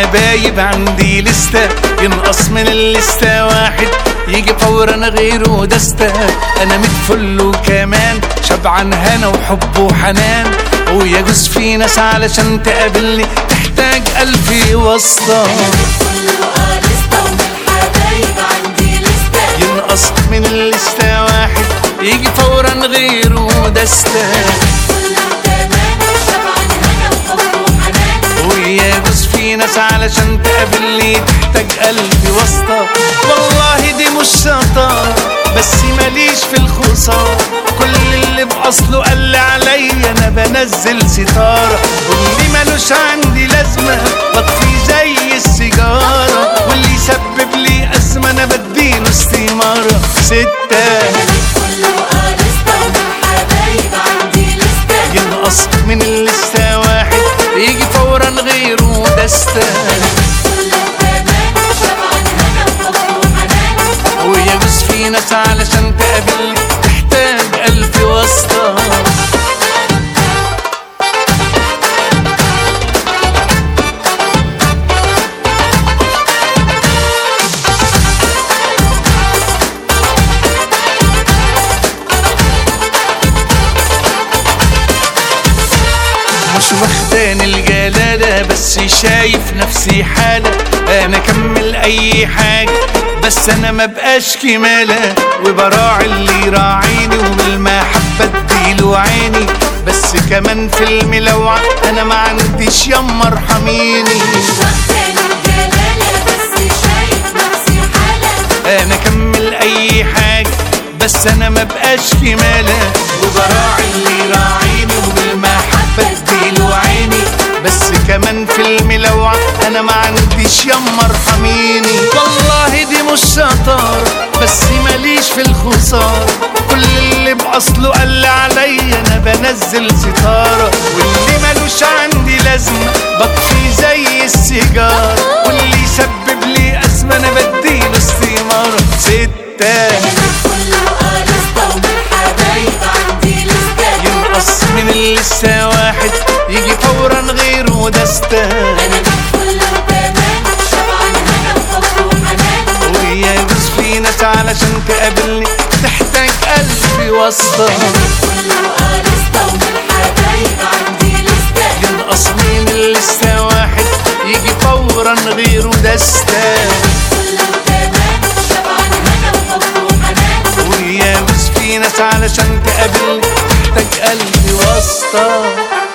الحبايب عندي لستة ينقص من اللستة واحد يجي فورا غيره دستة انا متفل وكمان شبعان هنا وحب وحنان ويجوز في ناس علشان تقابلني تحتاج ألف واسطة ينقص من اللستة واحد يجي فورا غيره دستة ويجوز في ناس علشان تقابلني تحتاج قلبي واسطة والله دي مش شطارة بس ماليش في الخسارة كل اللي بأصله قال لي عليا أنا بنزل ستارة واللي ملوش عندي لازمة بطفي زي السيجارة واللي يسبب لي أزمة أنا بديله استمارة ستة ينقص من اللستة واحد يجي فورا غيره دستة ويجوز في ناس علشان تقابلني تحتاج ألف واسطة مش واخداني الجلالة بس شايف نفسي حالة انا اكمل اي حاجة بس انا ما بقاش كمالة وبراعي اللي يراعيني وبالمحبة اديله عيني بس كمان في الملوعة انا ما عنديش يما ارحميني انا اكمل اي حاجة بس انا ما بقاش كمالة وبراعي اللي يراعيني وبالمحبة اديله عيني بس كمان في الملوعة انا ما عنديش يما ارحميني والله دي مش شطارة بس ماليش في الخسارة كل اللي بأصله قال لي عليا انا بنزل ستارة واللي ملوش عندي لازمة بطفي زي السيجارة واللي يسبب لي أزمة انا بديله استمارة ستة ينقص من اللسه واحد يجي فورا غيره دستة ويجوز في ناس علشان تقابلني تحتاج قلبي واسطة ينقص من اللسه واحد يجي فورا غيره دستة ويجوز في ناس علشان تقابلني تحتاج قلبي واسطة